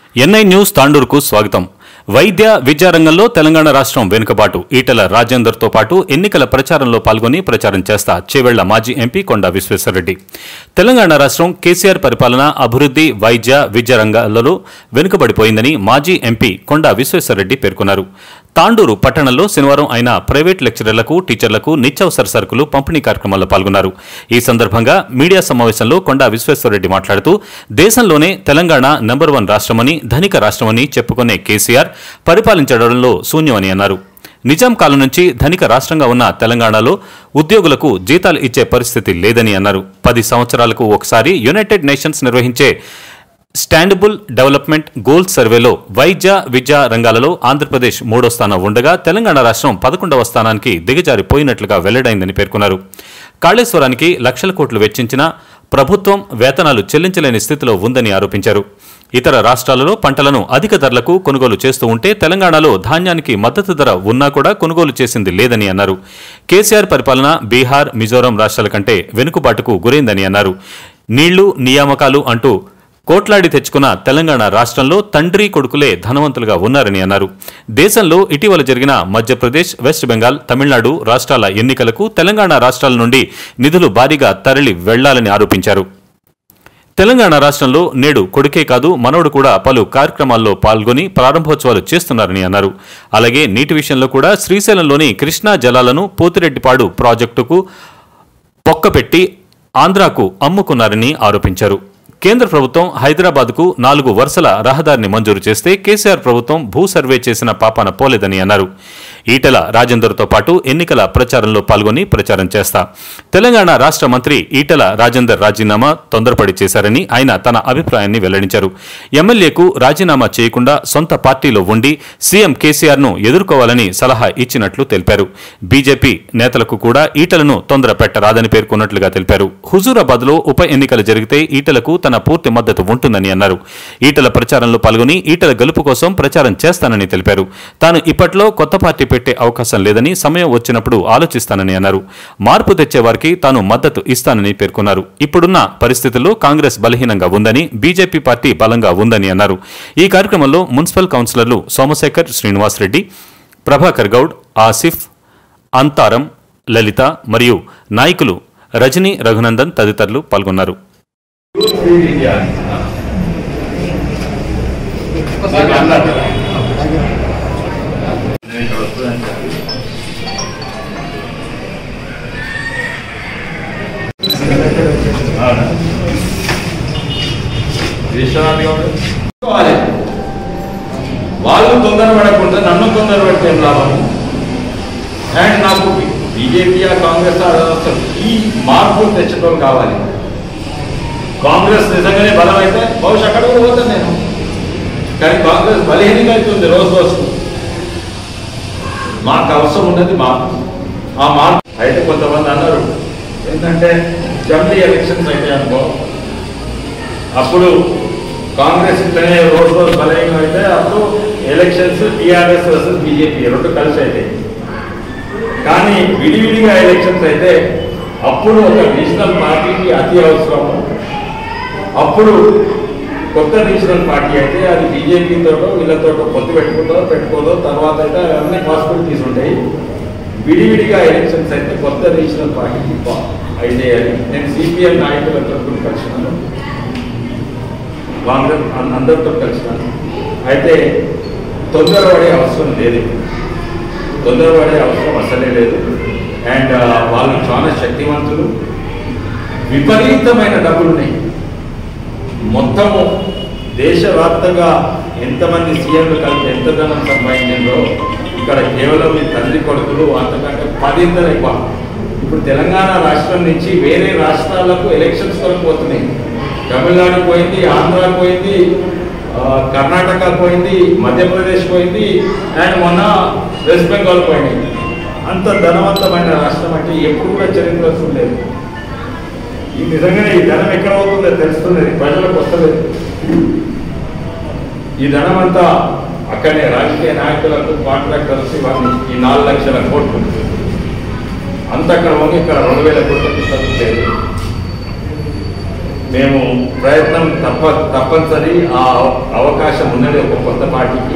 NI news తాండూరుకు స్వాగతం వైద్య విద్యా రంగంలో తెలంగాణ రాష్ట్రం వెనుకబాటు ఈటల రాజేందర్తో పాటు ఎన్నికల ప్రచారంలో పాల్గొని ప్రచారం చేస్తా చేవెళ్ల మాజీ ఎంపీ కొండా విశ్వేశ్వరరెడ్డి తెలంగాణ రాష్ట్రం కేసీఆర్ పరిపాలన అభివృద్ధి వైద్య విద్యా రంగాలలో వెనుకబడిపోయిందని మాజీ ఎంపీ కొండా విశ్వేశ్వరరెడ్డి పేర్కొన్నారు తాండూరు పట్టణంలో శనివారం ఆయన ప్రైవేట్ లెక్చరర్లకు టీచర్లకు నిత్యావసర సరుకులు పంపిణీ కార్యక్రమాల్లో పాల్గొన్నారు ఈ సందర్భంగా మీడియా సమావేశంలో కొండా విశ్వేశ్వరరెడ్డి మాట్లాడుతూ దేశంలోనే తెలంగాణ నెంబర్ వన్ రాష్ట్రమని ధనిక రాష్ట్రమని చెప్పుకునే కేసీఆర్ పరిపాలించడంలో శూన్యమని అన్నారు నిజాం కాలం నుంచి ధనిక రాష్ట్రంగా ఉన్న తెలంగాణలో ఉద్యోగులకు జీతాలు ఇచ్చే పరిస్థితి లేదని అన్నారు పది సంవత్సరాలకు ఒకసారి యునైటెడ్ నేషన్స్ నిర్వహించే స్టాండబుల్ డెవలప్మెంట్ గోల్స్ సర్వేలో వైద్య విద్యా రంగాలలో ఆంధ్రప్రదేశ్ మూడో స్థానం ఉండగా తెలంగాణ రాష్ట్రం పదకొండవ స్థానానికి దిగజారిపోయినట్లుగా వెల్లడైందని పేర్కొన్నారు కాళేశ్వరానికి లక్షల కోట్లు వెచ్చించిన ప్రభుత్వం వేతనాలు చెల్లించలేని స్థితిలో ఉందని ఆరోపించారు ఇతర రాష్ట్రాలలో పంటలను అధిక ధరలకు కొనుగోలు చేస్తూ ఉంటే తెలంగాణలో ధాన్యానికి మద్దతు ధర ఉన్నా కూడా కొనుగోలు చేసింది లేదని అన్నారు కేసీఆర్ పరిపాలన బీహార్ మిజోరాం రాష్ట్రాల కంటే వెనుకబాటుకు గురైందని అన్నారు నీళ్లు నియామకాలు అంటూ కోట్లాడి తెచ్చుకున్న తెలంగాణ రాష్ట్రంలో తండ్రి కొడుకులే ధనవంతులుగా ఉన్నారని అన్నారు దేశంలో ఇటీవల జరిగిన మధ్యప్రదేశ్ వెస్ట్ బెంగాల్ తమిళనాడు రాష్ట్రాల ఎన్నికలకు తెలంగాణ రాష్ట్రాల నుండి నిధులు భారీగా తరలి వెళ్లాలని ఆరోపించారు తెలంగాణ రాష్ట్రంలో నేడు కొడుకే కాదు మనవడు కూడా పలు కార్యక్రమాల్లో పాల్గొని ప్రారంభోత్సవాలు చేస్తున్నారని అన్నారు అలాగే నీటి విషయంలో కూడా శ్రీశైలంలోని కృష్ణా జలాలను పోతిరెడ్డిపాడు ప్రాజెక్టుకు పొక్కపెట్టి ఆంధ్రాకు అమ్ముకున్నారని ఆరోపించారు కేంద్ర ప్రభుత్వం హైదరాబాద్కు నాలుగు వరుసల రహదారిని మంజూరు చేస్తే కేసీఆర్ ప్రభుత్వం భూ సర్వే చేసిన పాపాన పోలేదని అన్నారు ఈటెల రాజేందర్తో పాటు ఎన్నికల ప్రచారంలో పాల్గొని ప్రచారం చేస్తా తెలంగాణ రాష్ట్ర మంత్రి ఈటెల రాజేందర్ రాజీనామా తొందరపడి చేశారని ఆయన తన అభిప్రాయాన్ని వెల్లడించారు ఎమ్మెల్యేకు రాజీనామా చేయకుండా సొంత పార్టీలో ఉండి సీఎం కేసీఆర్ను ఎదుర్కోవాలని సలహా ఇచ్చినట్లు తెలిపారు బీజేపీ నేతలకు కూడా ఈటలను తొందర పెట్టరాదని పేర్కొన్నట్లుగా తెలిపారు హుజూరాబాద్లో ఉప ఎన్నికలు జరిగితే ఈటలకు తన పూర్తి మద్దతు ఉంటుందని అన్నారు ఈటల ప్రచారంలో పాల్గొని ఈటల గెలుపు కోసం ప్రచారం చేస్తానని తెలిపారు తాను ఇప్పట్లో కొత్త పార్టీ పెట్టే అవకాశం లేదని సమయం వచ్చినప్పుడు ఆలోచిస్తానని అన్నారు మార్పు తెచ్చే వారికి తాను మద్దతు ఇస్తానని పేర్కొన్నారు ఇప్పుడున్న పరిస్థితుల్లో కాంగ్రెస్ బలహీనంగా ఉందని బీజేపీ పార్టీ బలంగా ఉందని అన్నారు ఈ కార్యక్రమంలో మున్సిపల్ కౌన్సిలర్లు సోమశేఖర్ శ్రీనివాసరెడ్డి ప్రభాకర్ గౌడ్ ఆసిఫ్ అంతారం లలిత మరియు నాయకులు రజనీ రఘునందన్ తదితరులు పాల్గొన్నారు ఫ్రీ ఇండియా మీకు అన్నారు. నేను ఇక్కడ వస్తుందని చెప్పి. అవునా? విశ్వనాథ్ గౌడ్ తీసుకోవాలి. వాళ్ళు తొందర పడకుండా నన్ను తొందర పెడితే ఏం లాభం అండ్ నాకు బీజేపీ కాంగ్రెస్ ఆ అసలు ఈ మార్పు తెచ్చడం కావాలి కాంగ్రెస్ నిజంగానే బలం అయితే బహుశా అక్కడ కూడా పోతాను నేను కానీ కాంగ్రెస్ బలహీనంగా అవుతుంది రోజు రోజు మాకు అవసరం ఉన్నది మార్పు ఆ మార్పు అయితే కొంతమంది అన్నారు ఏంటంటే జమిలీ ఎలక్షన్స్ అయితే అనుకో అప్పుడు కాంగ్రెస్ ఇట్లనే రోజు రోజు బలహీనం అయితే అప్పుడు ఎలక్షన్స్ టీఆర్ఎస్ వర్సెస్ బీజేపీ రెండు కలిసి అయితే కానీ విడివిడిగా ఎలక్షన్స్ అయితే అప్పుడు ఒక రీజనల్ పార్టీకి అతి అవసరము అప్పుడు కొత్త రీజనల్ పార్టీ అయితే అది బీజేపీతో వీళ్ళతో పొత్తు పెట్టుకుందో పెట్టుకోదో తర్వాత అయితే అన్ని పాసిబిలిటీస్ ఉంటాయి విడివిడిగా ఎలక్షన్స్ అయితే కొత్త రీజనల్ పార్టీకి పా- అయితే అని నేను సిపిఎం నాయకులతో కూడా కలిసినాను కాంగ్రెస్ అన్- అందరితో కలిసినాను అయితే తొందరపడే అవసరం లేదు తొందరపడే అవసరం అసలే లేదు అండ్ వాళ్ళు చాలా శక్తివంతులు విపరీతమైన డబ్బులు ఉన్నాయి మొత్తము దేశవ్యాప్తంగా ఎంతమంది సీఎంలు కలిపి ఎంత ధనం సంపాదించిందో ఇక్కడ కేవలం మీ తండ్రి కొడుకులు అంతకంటే పదింతలు ఎక్కువ ఇప్పుడు తెలంగాణ రాష్ట్రం నుంచి వేరే రాష్ట్రాలకు ఎలక్షన్స్ కొరకు పోతున్నాయి తమిళనాడు పోయింది ఆంధ్ర పోయింది ఆ, కర్ణాటక పోయింది మధ్యప్రదేశ్ పోయింది అండ్ మొన్న వెస్ట్ బెంగాల్ పోయింది అంత ధనవంతమైన రాష్ట్రం అంటే ఎప్పుడు కూడా చరిత్ర చూడలేదు ఈ నిజంగానే ఈ ధనం ఎక్కడ అవుతుందో తెలుస్తున్నది ప్రజలకు వస్తలేదు ఈ ధనం అంతా అక్కడనే రాజకీయ నాయకులకు కాంట్రాక్టర్స్ ఇవన్నీ ఈ నాలుగు లక్షల కోట్లు అంత అక్కడ ఉంది ఇక్కడ రెండు వేల కోట్లకి చదువులేదు మేము ప్రయత్నం తప్ప తప్పనిసరి ఆ అవకాశం ఉన్నది ఒక కొత్త పార్టీకి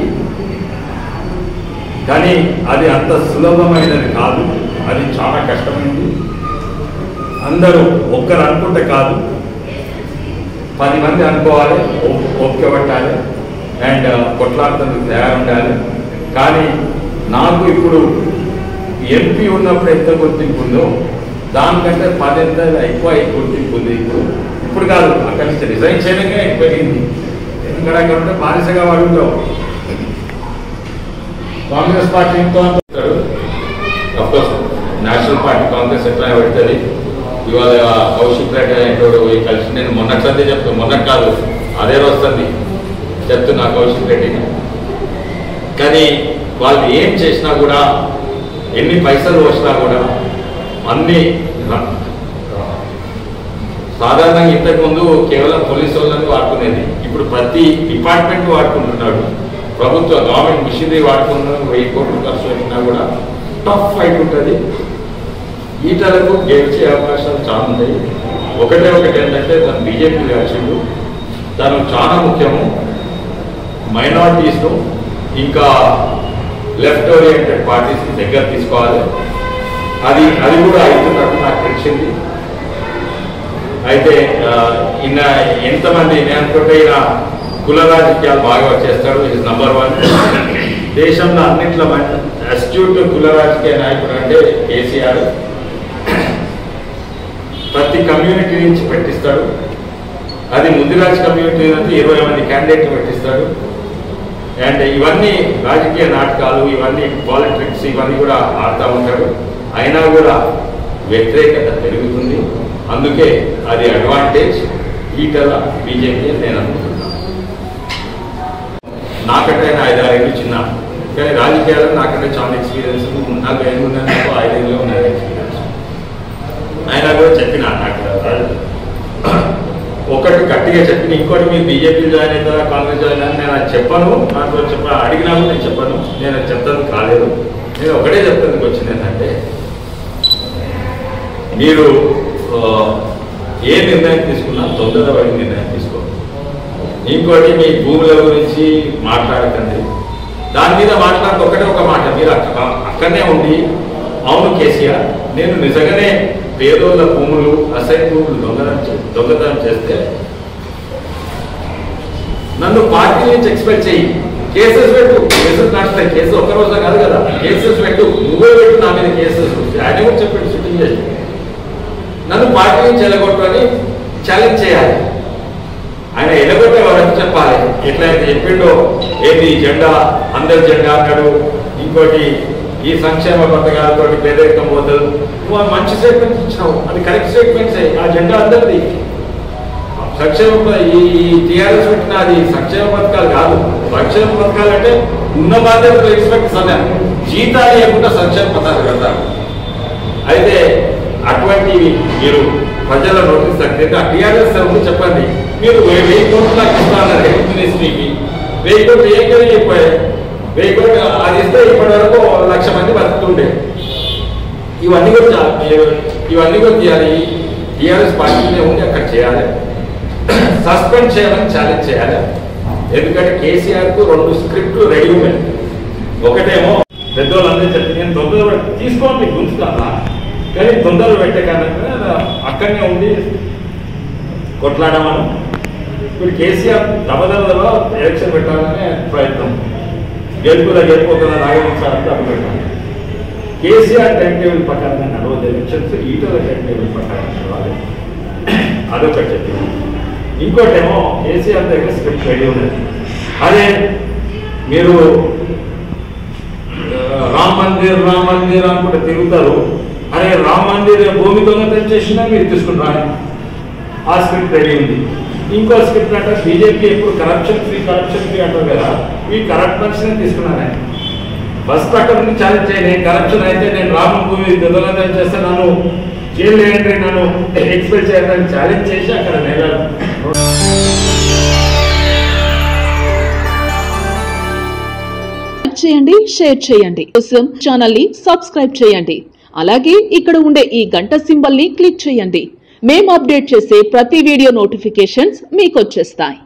కానీ అది అంత సులభమైనది కాదు అది చాలా కష్టమైంది అందరూ ఒక్కరు అనుకుంటే కాదు పది మంది అనుకోవాలి ఓ- ఓపిక పట్టాలి అండ్ కొట్లాడుతుంది తయారుండాలి కానీ నాకు ఇప్పుడు ఎంపీ ఉన్నప్పుడు ఎంత గుర్తింపు ఉందో దానికంటే పదెంత ఎక్కువ గుర్తింపు ఉంది ఇప్పుడు ఇప్పుడు కాదు అక్కడి నుంచి రిజైన్ చేయడమే ఎక్కువైంది ఎందుకంటే అక్కడ ఉంటే బానిసగా వాడు ఉండవు కాంగ్రెస్ పార్టీ ఇంకో అంటాడు కోర్స్ నేషనల్ పార్టీ కాంగ్రెస్ ఎట్లా పెడుతుంది ఇవాళ కౌశిక్ రెడ్డి అనేటోడు పోయి కలిసి నేను మొన్నట్లంటే చెప్తాను మొన్నటి కాదు అదే వస్తుంది చెప్తున్నా కౌశిక్ రెడ్డిని కానీ వాళ్ళు ఏం చేసినా కూడా ఎన్ని పైసలు వచ్చినా కూడా అన్ని ర- సాధారణంగా ఇంతకుముందు కేవలం పోలీసు వాళ్ళని వాడుకునేది ఇప్పుడు ప్రతి డిపార్ట్మెంట్ వాడుకుంటున్నాడు ప్రభుత్వ గవర్నమెంట్ మిషనరీ వాడుకున్న వెయ్యి కోట్లు ఖర్చు పెట్టినా కూడా టఫ్ ఫైట్ ఉంటుంది ఈటలకు గెలిచే అవకాశాలు చాలా ఉన్నాయి ఒకటే ఒకటి ఏంటంటే తను బీజేపీ వచ్చిండు తను చాలా ముఖ్యము మైనారిటీస్ను ఇంకా లెఫ్ట్ ఓరియంటెడ్ పార్టీస్ దగ్గర తీసుకోవాలి అది అది కూడా అవుతున్నట్టు నాకు తెలిసింది అయితే ఆ, ఈయన ఎంతమంది నేను అనుకుంటే ఈయన కుల రాజకీయాలు బాగా చేస్తాడు ఇస్ నంబర్ వన్ దేశంలో అన్నింటిలో అస్ట్యూట్ కుల రాజకీయ నాయకుడు అంటే కేసీఆర్ ప్రతి కమ్యూనిటీ నుంచి పెట్టిస్తాడు అది ముదిరాజ్ కమ్యూనిటీ నుంచి ఇరవై మంది క్యాండిడేట్లు పెట్టిస్తాడు అండ్ ఇవన్నీ రాజకీయ నాటకాలు ఇవన్నీ పాలిటిక్స్ ఇవన్నీ కూడా ఆడుతూ ఉంటాడు అయినా కూడా వ్యతిరేకత పెరుగుతుంది అందుకే అది అడ్వాంటేజ్ ఈటల బీజేపీ అని నేను అనుకుంటున్నాను నాకంటే ఐదారేళ్ళు చిన్న కానీ రాజకీయాల్లో నాకంటే చాలా ఎక్స్పీరియన్స్ నాకు ఏమున్నా నాకు ఐదేళ్ళు ఉన్నది ఎక్స్పీరియన్స్ ఆయన కూడా చెప్పిన నాకు రాజ- ఒకటి గట్టిగా చెప్పిన ఇంకోటి మీరు బీజేపీ జాయిన్ అవుతారా కాంగ్రెస్ జాయిన్ అని నేను అది చెప్పను నాకు చెప్ప అడిగినా కూడా నేను చెప్పను నేను అది చెప్తాను కాలేదు నేను ఒకటే చెప్తానికి వచ్చింది ఏంటంటే మీరు ఆ, ఏ నిర్ణయం తీసుకున్నా తొందరపడి నిర్ణయం తీసుకో ఇంకోటి మీ భూముల గురించి మాట్లాడకండి దాని మీద మాట్లాడితే ఒకటే ఒక మాట మీరు అక్క అక్కడనే ఉండి అవును కేసీఆర్ నేను నిజంగానే పేదోళ్ళ భూములు అసైన్ భూములు దొంగతనం చే- దొంగతనం చేస్తే నన్ను పార్టీ నుంచి ఎక్స్పెక్ట్ చెయ్యి కేసెస్ పెట్టు కేసెస్ నడుస్తాయి కేసు ఒక్క రోజు కాదు కదా కేసెస్ పెట్టు నువ్వే పెట్టు నా మీద కేసెస్ ఆయన కూడా చెప్పాడు సిట్టింగ్ చేసి నన్ను పార్టీ నుంచి ఎలగొట్టని ఛాలెంజ్ చేయాలి ఆయన ఎలగొట్టే వరకు చెప్పాలి ఎట్లయితే చెప్పిండో ఏది జెండా అందరి జెండా అన్నాడు ఇంకోటి ఈ సంక్షేమ పథకాలతో పేదరికం పోతుంది నువ్వు ఆ మంచి స్టేట్మెంట్ ఇచ్చినావు అది కరెక్ట్ స్టేట్మెంట్స్ ఆ జెండా అందరిది సంక్షేమ ప- ఈ టీఆర్ఎస్ పెట్టిన అది సంక్షేమ పథకాలు కాదు సంక్షేమ పథకాలు అంటే ఉన్న బాధ్యతలు ఎక్స్పెక్ట్ సమయం జీతాలు లేకుండా సంక్షేమ పథకాలు పెడతారు అయితే అటువంటివి మీరు ప్రజల నోటీస్ తగ్గితే ఆ టీఆర్ఎస్ ముందు చెప్పండి మీరు వెయ్యి వెయ్యి కోట్లు నాకు ఇస్తాన్నారు హెల్త్ మినిస్ట్రీకి వెయ్యి కోట్లు ఏం కలిగి అయిపోయాయి వెయ్యి కోట్లు అది ఇస్తే ఇప్పటి వరకు లక్ష మంది బతుకుతుండే ఇవన్నీ కూడా చా- మీరు- ఇవన్నీ కూడా చేయాలి టీఆర్ఎస్ పార్టీనే ఉండి అక్కడ చేయాలి సస్పెండ్ చేయమని ఛాలెంజ్ చేయాలి ఎందుకంటే కేసీఆర్ కు రెండు స్క్రిప్ట్లు రెడీ ఉన్నాయి ఒకటేమో పెద్దోళ్ళందరూ చెప్పి నేను తొందర పెట్- తీసుకోండి గుంజుతానా కానీ తొందర పెట్టే కారణంగా అక్కడనే ఉండి కొట్లాడమను ఇప్పుడు కేసీఆర్ దబదబలో ఎలక్షన్ పెట్టాలనే ప్రయత్నం గెలుపుదా గెలుపుదా రాగలించాలంటే అప్పుడు పెట్టాలి కేసీఆర్ టైం టేబుల్ ప్రకారంగా నడవదు ఎలక్షన్స్ ఈటల టైం టేబుల్ ప్రకారం నడవాలి అదొకటి చెప్పింది ఇంకోటేమో కేసీఆర్ దగ్గర స్క్రిప్ట్ రెడీ ఉన్నది అదే మీరు ఆ, రామ్ మందిర్ రామ్ మందిర్ అనుకుంటే తిరుగుతారు అరే రామ్ మందిర్ భూమి దొంగతనం చేసినా మీరు తీసుకుంటారు ఆ స్క్రిప్ట్ రెడీ ఉంది ఇంకో స్క్రిప్ట్ అంటే బీజేపీ ఎప్పుడు కరప్షన్ ఫ్రీ కరప్షన్ ఫ్రీ అంటారు కదా ఈ కరప్షన్ తీసుకున్నాను ఆయన ఫస్ట్ అక్కడ నుంచి ఛాలెంజ్ చేయండి నేను కరప్షన్ అయితే నేను రామ భూమి దొంగతనం చేస్తే నన్ను జైలు వేయండి నన్ను ఎక్స్పెల్ చేయాలని ఛాలెంజ్ చేసి అక్కడ నెలలు లైక్ చేయండి షేర్ చేయండి కోసం ఛానల్ ని సబ్స్క్రైబ్ చేయండి అలాగే ఇక్కడ ఉండే ఈ గంట సింబల్ ని క్లిక్ చేయండి మేము అప్డేట్ చేసే ప్రతి వీడియో నోటిఫికేషన్స్ మీకు వచ్చేస్తాయి